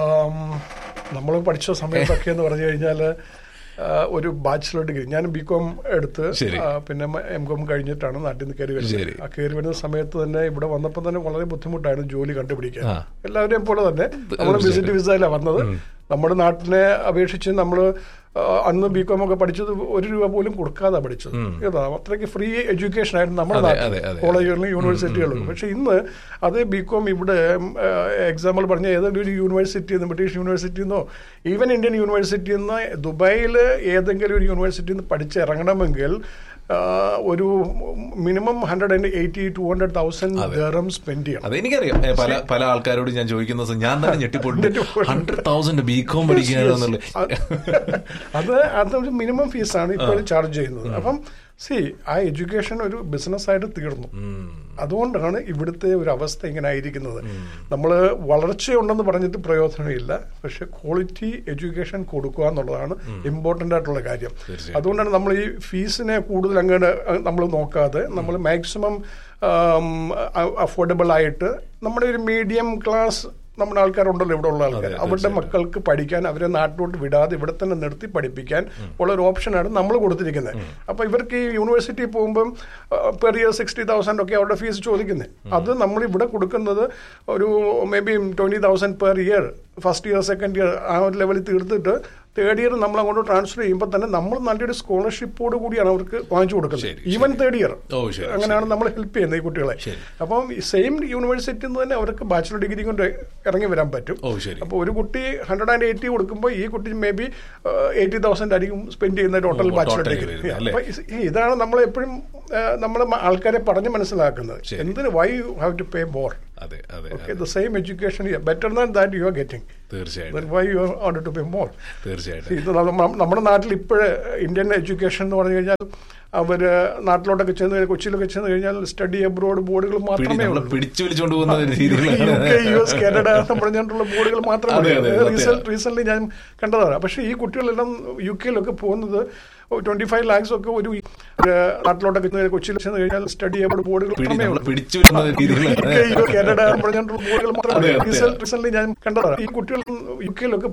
നമ്മൾ പഠിച്ച സമയത്തൊക്കെ എന്ന് പറഞ്ഞു കഴിഞ്ഞാൽ ഒരു ബാച്ചിലർ ഡിഗ്രി ഞാൻ ബി കോം എടുത്ത് ശരി. ആ, പിന്നെ എം കോം കഴിഞ്ഞിട്ടാണ് നാട്ടിൽ നിന്ന് കയറി ശരി. വരുന്നത് ആ കയറി വരുന്ന സമയത്ത് തന്നെ ഇവിടെ വന്നപ്പോൾ തന്നെ വളരെ ബുദ്ധിമുട്ടായിരുന്നു ജോലി കണ്ടുപിടിക്കാൻ ആ. എല്ലാവരെയും പോലെ തന്നെ നമ്മൾ തീർച്ചയായിട്ടും. വിസിറ്റ് വിസയിലാണ് വന്നത് നമ്മുടെ നാട്ടിനെ അപേക്ഷിച്ച് നമ്മൾ അന്ന് ബി കോം ഒക്കെ പഠിച്ചത് ഒരു രൂപ പോലും കൊടുക്കാതെ പഠിച്ചത് ഏതാ അത്രയ്ക്ക് ഫ്രീ എഡ്യൂക്കേഷൻ ആയിരുന്നു നമ്മുടെ അതെ, നാട്ടിൽ അതെ, അതെ. കോളേജുകളിലും യൂണിവേഴ്സിറ്റികളിലും പക്ഷെ ഇന്ന് അതേ ബി കോം ഇവിടെ എക്സാമ്പിൾ പറഞ്ഞ ഏതെങ്കിലും ഒരു യൂണിവേഴ്സിറ്റി നിന്ന് ബ്രിട്ടീഷ് യൂണിവേഴ്സിറ്റി നിന്നോ ഈവൻ ഇന്ത്യൻ യൂണിവേഴ്സിറ്റി നിന്ന് ദുബായിൽ ഏതെങ്കിലും ഒരു യൂണിവേഴ്സിറ്റിയിൽ നിന്ന് പഠിച്ചിറങ്ങണമെങ്കിൽ ആ, ഒരു minimum hundred and eighty to hundred thousand dirham spend ചെയ്യണം അതെനിക്കറിയാം ഏ, പല പല ആൾക്കാരോട് ഞാൻ ചോദിക്കുന്ന ദിവസം ഞാൻ തന്നെ ഞെട്ടിപ്പോയിട്ട് ഹൺഡ്രഡ് തൗസൻഡ് ബി കോം പഠിക്കുകയാണെന്നുള്ളത് അത് അത് അതൊരു മിനിമം ഫീസാണ് ഇപ്പോൾ ചാർജ് ചെയ്യുന്നത് അപ്പം സി ആ എഡ്യൂക്കേഷൻ ഒരു ബിസിനസ്സായിട്ട് തീർന്നു അതുകൊണ്ടാണ് ഇവിടുത്തെ ഒരു അവസ്ഥ ഇങ്ങനെ ആയിരിക്കുന്നത് നമ്മൾ വളർച്ചയുണ്ടെന്ന് പറഞ്ഞിട്ട് പ്രയോജനമില്ല പക്ഷെ ക്വാളിറ്റി എഡ്യൂക്കേഷൻ കൊടുക്കുക എന്നുള്ളതാണ് ഇമ്പോർട്ടൻ്റ് ആയിട്ടുള്ള കാര്യം അതുകൊണ്ടാണ് നമ്മൾ ഈ ഫീസിനെ കൂടുതൽ അങ്ങോട്ട് നമ്മൾ നോക്കാതെ നമ്മൾ മാക്സിമം അഫോർഡബിൾ ആയിട്ട് നമ്മുടെ ഒരു മീഡിയം ക്ലാസ് നമ്മുടെ ആൾക്കാരുണ്ടല്ലോ ഇവിടെ ഉള്ള ആൾക്കാർ അവരുടെ മക്കൾക്ക് പഠിക്കാൻ അവരെ നാട്ടിലോട്ട് വിടാതെ ഇവിടെ തന്നെ നിർത്തി പഠിപ്പിക്കാൻ ഉള്ള ഒരു ഓപ്ഷനാണ് നമ്മൾ കൊടുത്തിരിക്കുന്നത് അപ്പൊ ഇവർക്ക് ഈ യൂണിവേഴ്സിറ്റി പോകുമ്പം പെർ ഇയർ സിക്സ്റ്റി തൗസൻഡ് ഒക്കെ അവരുടെ ഫീസ് ചോദിക്കുന്നത് അത് നമ്മൾ ഇവിടെ കൊടുക്കുന്നത് ഒരു maybe twenty thousand per year first year second year ആ ഒരു ലെവലിൽ തീർത്തിട്ട് തേർഡ് ഇയർ നമ്മൾ അങ്ങോട്ട് ട്രാൻസ്ഫർ ചെയ്യുമ്പോൾ തന്നെ നമ്മൾ നല്ലൊരു സ്കോളർഷിപ്പോട് കൂടിയാണ് അവർക്ക് വാങ്ങിച്ചു കൊടുക്കുന്നത് ഈവൻ തേർഡ് ഇയർ ഓ, ശരി, അങ്ങനെയാണ് നമ്മൾ ഹെൽപ്പ് ചെയ്യുന്നത് ഈ കുട്ടികളെ അപ്പം സെയിം യൂണിവേഴ്സിറ്റിയിൽ നിന്ന് തന്നെ അവർക്ക് ബാച്ചിലർ ഡിഗ്രി കൊണ്ട് ഇറങ്ങി വരാൻ പറ്റും ഓ, ശരി. അപ്പോൾ ഒരു കുട്ടി ഹൺഡ്രഡ് ആൻഡ് എയ്റ്റി കൊടുക്കുമ്പോൾ ഈ കുട്ടി മേ ബി എയ്റ്റി തൗസൻഡ് ആയിരിക്കും സ്പെൻഡ് ചെയ്യുന്ന ടോട്ടൽ ഓ, ബാച്ചിലർ total ഡിഗ്രി വരുന്നത്, അല്ലേ? അപ്പൊ ഈ- ഇതാണ് നമ്മൾ എപ്പോഴും നമ്മൾ ആൾക്കാരെ പറഞ്ഞ് മനസ്സിലാക്കുന്നത് ശരി. എന്തിന് why you have to pay more അതെ അതെ okay the same education better than that you are getting തീർച്ചയായിട്ടും why you order to pay more തീർച്ചയായിട്ടും ഇത് നമ്മ- നമ്മുടെ നാട്ടിൽ ഇപ്പോഴ് ഇന്ത്യൻ എഡ്യൂക്കേഷൻ എന്ന് പറഞ്ഞു കഴിഞ്ഞാൽ അവര് നാട്ടിലോട്ടൊക്കെ ചെന്ന് കഴിഞ്ഞാൽ കൊച്ചിയിലൊക്കെ ചെന്ന് കഴിഞ്ഞാൽ സ്റ്റഡി അബ്രോഡ് ബോർഡുകൾ പിടി- മാത്രമേ നമ്മളെ ഉള്ളൂ പിടിച്ചു വിളിച്ചുകൊണ്ട് പോകുന്ന ഒരു രീതിയിലാണ് U K U S Canada എന്ന് പറഞ്ഞിട്ടുള്ള ബോർഡുകൾ മാത്രമേ അതെ, അതെ, സത്യം. റീസെന്റ് ഞാൻ കണ്ടതാണ് പക്ഷേ ഈ കുട്ടികളെല്ലാം യു കെയിലൊക്കെ പോകുന്നത് ട്വന്റി ഫൈവ് ലാക്സ് ഒക്കെ ഒരു ഒരു നാട്ടിലോട്ടൊക്കെ ചെന്ന് കൊച്ചിയിൽ ചെന്ന് കഴിഞ്ഞാൽ സ്റ്റഡി അബ്രോഡ് ബോർഡുകൾ പിടി- മാത്രമേ നമ്മളെ ഉള്ളൂ പിടിച്ചു വിടുന്ന ഒരു രീതിയിലാണ് U K U S Canada എന്ന് പറഞ്ഞിട്ടുള്ള ബോർഡുകൾ മാത്രമേ അതെ, അതെ. റീസെന്റ് ഞാൻ കണ്ടതാണ് ഈ കുട്ടികൾ യു കെയിലൊക്കെ